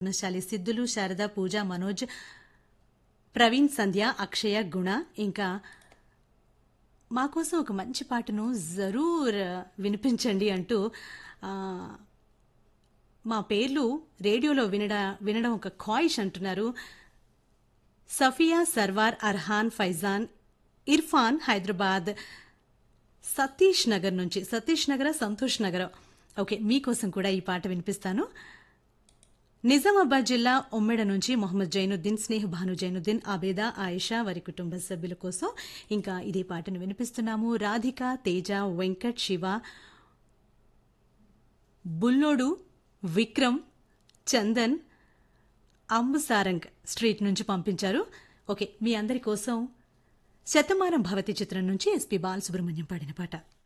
శాలి సిద్ధులు శారద పూజ మనోజ్ ప్రవీణ్ సంధ్య అక్షయ గుణ ఇంకా మా కోసం ఒక మంచి పాటను జరూర్ వినిపించండి అంటూ ఆ, మా పేర్లు రేడియోలో వినడ వినడం ఒక ఖాయిష్ అంటున్నారు సఫియా సర్వార్ అర్హాన్ ఫైజాన్ ఇర్ఫాన్ హైదరాబాద్ సతీష్ నగర్ నుంచి సతీష్ నగర సంతోష్ నగర్ ఓకే మీకోసం కూడా ఈ పాట వినిపిస్తాను నిజామాబాద్ జిల్లా ఉమ్మెడ నుంచి మొహమ్మద్ జైనుద్దీన్ స్నేహ భాను జైనుద్దీన్ ఆబేదా ఆయిషా వారి కుటుంబ సభ్యుల కోసం ఇంకా ఇదే పాటను వినిపిస్తున్నాము రాధిక తేజ వెంకట్ శివ బుల్లోడు విక్రమ్ చందన్ అంబుసారంగ్ స్ట్రీట్ నుంచి పంపించారు ఓకే మీ అందరి కోసం శతమానం భవతి చిత్రం నుంచి ఎస్పి బాలసుబ్రహ్మణ్యం పాడిన పాట